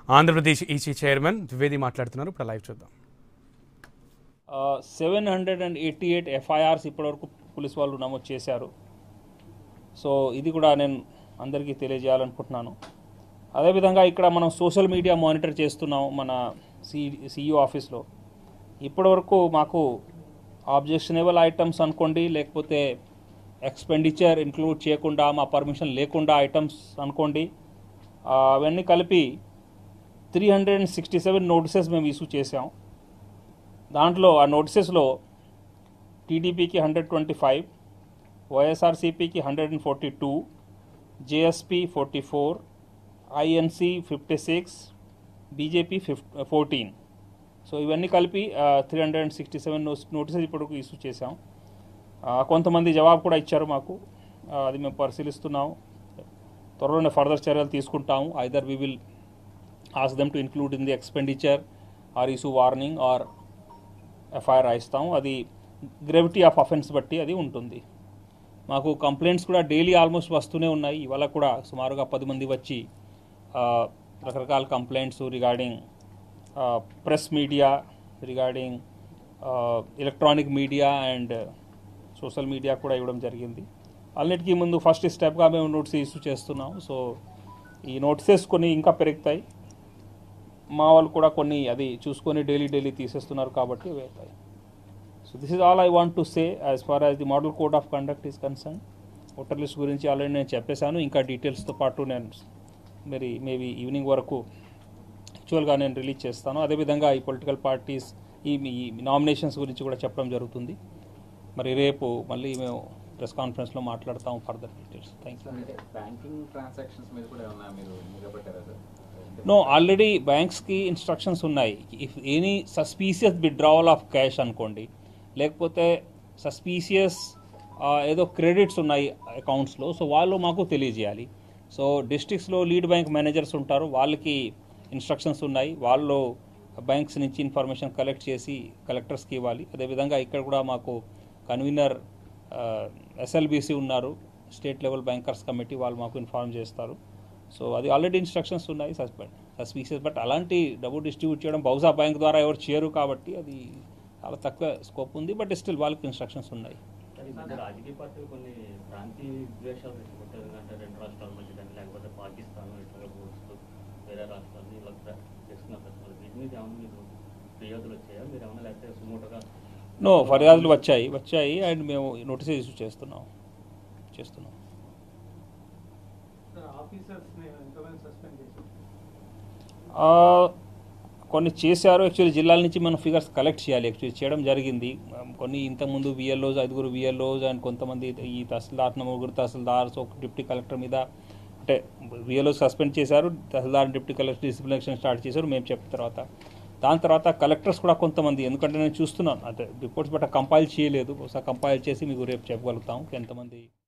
Andhra Pradesh EC chairman Dwivedi మాట్లాడుతున్నారు ఇప్పుడు live చూద్దాం seven hundred and eighty eight FIRs ఇప్పటివరకు పోలీస్ వాళ్ళు నమోదు చేశారు సో ఇది కూడా నేను అందరికీ తెలియజేయాలనుకుంటున్నాను అదేవిధంగా ఇక్కడ మనం సోషల్ మీడియా మానిటర్ చేస్తున్నాం మన సి సిఇఓ ఆఫీస్లో ఇప్పటివరకు మాకు ఆబ్జెక్షనబుల్ ఐటమ్స్ అనుకోండి లేకపోతే ఎక్స్పెండిచర్ ఇంక్లూడ్ చేయకుండా మా పర్మిషన్ లేకుండా ఐటమ్స్ అనుకోండి ఆ, అవన్నీ కలిపి three hundred and sixty seven notices మేము ఇష్యూ చేసాం దాంట్లో ఆ నోటీసెస్లో టీడీపీకి హండ్రెడ్ ట్వంటీ ఫైవ్ వైఎస్ఆర్సీపీకి hundred and forty two JSP forty four INC fifty six BJP ఫిఫ్ ఫోర్టీన్ సో ఇవన్నీ కలిపి three hundred and sixty seven notices ఇప్పుడు ఇష్యూ చేసాం ఆ, కొంతమంది జవాబు కూడా ఇచ్చారు మాకు ఆ, అది మేము పరిశీలిస్తున్నాం త్వరలోనే ఫర్దర్ చర్యలు తీసుకుంటాము either we will ask them to include in the expenditure or issue warning or FIR రాయిస్తాం అది గ్రేవిటీ ఆఫ్ అఫెన్స్ బట్టి అది ఉంటుంది మాకు కంప్లైంట్స్ కూడా డైలీ ఆల్మోస్ట్ వస్తూనే ఉన్నాయి ఇవాళ కూడా సుమారుగా పది మంది వచ్చి ఆ, రకరకాల complaints regarding press media regarding electronic media and social media కూడా ఇవ్వడం జరిగింది అన్నిటికీ ముందు ఫస్ట్ స్టెప్గా మేము నోటీస్ ఇష్యూ చేస్తున్నాం సో ఈ నోటీసెస్ కొన్ని ఇంకా పెరుగుతాయి మా వాళ్ళు కూడా కొన్ని అది చూసుకొని డైలీ డైలీ తీసేస్తున్నారు కాబట్టి అవి అవుతాయి so this is all I want to say as far as the model code of conduct is concern voter list గురించి ఆల్రెడీ నేను చెప్పేశాను ఇంకా డీటెయిల్స్తో పాటు నేను మరి మేబీ ఈవినింగ్ వరకు యాక్చువల్గా నేను రిలీజ్ చేస్తాను అదేవిధంగా ఈ పొలిటికల్ పార్టీస్ ఈ ఈ నామినేషన్స్ గురించి కూడా చెప్పడం జరుగుతుంది మరి రేపు మళ్ళీ మేము ప్రెస్ కాన్ఫరెన్స్లో మాట్లాడతాము ఫర్దర్ డీటెయిల్స్ థ్యాంక్ యూ అంటే బ్యాంకింగ్ ట్రాన్సాక్షన్స్ మీద కూడా ఏమన్నా మీరు నిలబెట్టారా సార్ నో ఆల్రెడీ బ్యాంక్స్కి ఇన్స్ట్రక్షన్స్ ఉన్నాయి if any suspicious withdrawal of cash అనుకోండి లేకపోతే సస్పీషియస్ ఏదో క్రెడిట్స్ ఉన్నాయి అకౌంట్స్లో సో వాళ్ళు మాకు తెలియజేయాలి సో డిస్ట్రిక్ట్స్లో లీడ్ బ్యాంక్ మేనేజర్స్ ఉంటారు వాళ్ళకి ఇన్స్ట్రక్షన్స్ ఉన్నాయి వాళ్ళు బ్యాంక్స్ నుంచి ఇన్ఫర్మేషన్ కలెక్ట్ చేసి కలెక్టర్స్కి ఇవ్వాలి అదేవిధంగా ఇక్కడ కూడా మాకు కన్వీనర్ ఎస్ఎల్బిసి ఉన్నారు స్టేట్ లెవెల్ బ్యాంకర్స్ కమిటీ వాళ్ళు మాకు ఇన్ఫార్మ్ చేస్తారు సో అది ఆల్రెడీ ఇన్స్ట్రక్షన్స్ ఉన్నాయి సస్పెండ్ సస్పీషియస్ బట్ అలాంటి డబ్బు డిస్ట్రిబ్యూట్ చేయడం బహుశా బ్యాంక్ ద్వారా ఎవరు చేయరు కాబట్టి అది చాలా తక్కువ స్కోప్ ఉంది బట్ స్టిల్ వాళ్ళకి ఇన్స్ట్రక్షన్స్ ఉన్నాయి కానీ ఈ మధ్య రాజకీయ పార్టీలు కొన్ని ప్రాంతీయ ద్వేషాలు రెచ్చగొట్టే విధంగా అంటే రెండు రాష్ట్రాల మధ్య కానీ లేకపోతే పాకిస్తాన్ ఇట్లా పోల్స్తూ వేరే రాష్ట్రాలు ఇలా ప్ర- చేస్తున్న ప్రశ్నలు వీటి మీద ఏమైనా మీరు ఫిర్యాదులు వచ్చాయా మీరు ఏమైనా లేకపోతే సుమోటగా నో ఫిర్యాదులు వచ్చాయి వచ్చాయి అండ్ మేము నోటీస్ ఇష్యూ చేస్తున్నాం చేస్తున్నాం సార్ ఆఫీసర్స్ని ఎంతమంది సస్పెండ్ చేశారు ఆ, కొన్ని చేశారు యాక్చువల్లీ జిల్లాల నుంచి మనం ఫిగర్స్ కలెక్ట్ చేయాలి యాక్చువల్లీ చేయడం జరిగింది కొన్ని ఇంతకుముందు విఎల్ఓస్ ఐదుగురు విఎల్ఓస్ అండ్ కొంతమంది ఈ తహసీల్దార్ ముగ్గురు తహసీల్దార్స్ ఒక డిప్యూటీ కలెక్టర్ మీద అంటే విఎల్ఓ సస్పెండ్ చేశారు tahsildar deputy collector disciplination start చేశారు మేము చెప్పిన తర్వాత దాని తర్వాత కలెక్టర్స్ కూడా కొంతమంది ఎందుకంటే నేను చూస్తున్నాను అంటే రిపోర్ట్స్ బట్ట కంపైల్ చేయలేదు బహుశా కంపైల్ చేసి మీకు రేపు చెప్పగలుగుతాం ఎంతమంది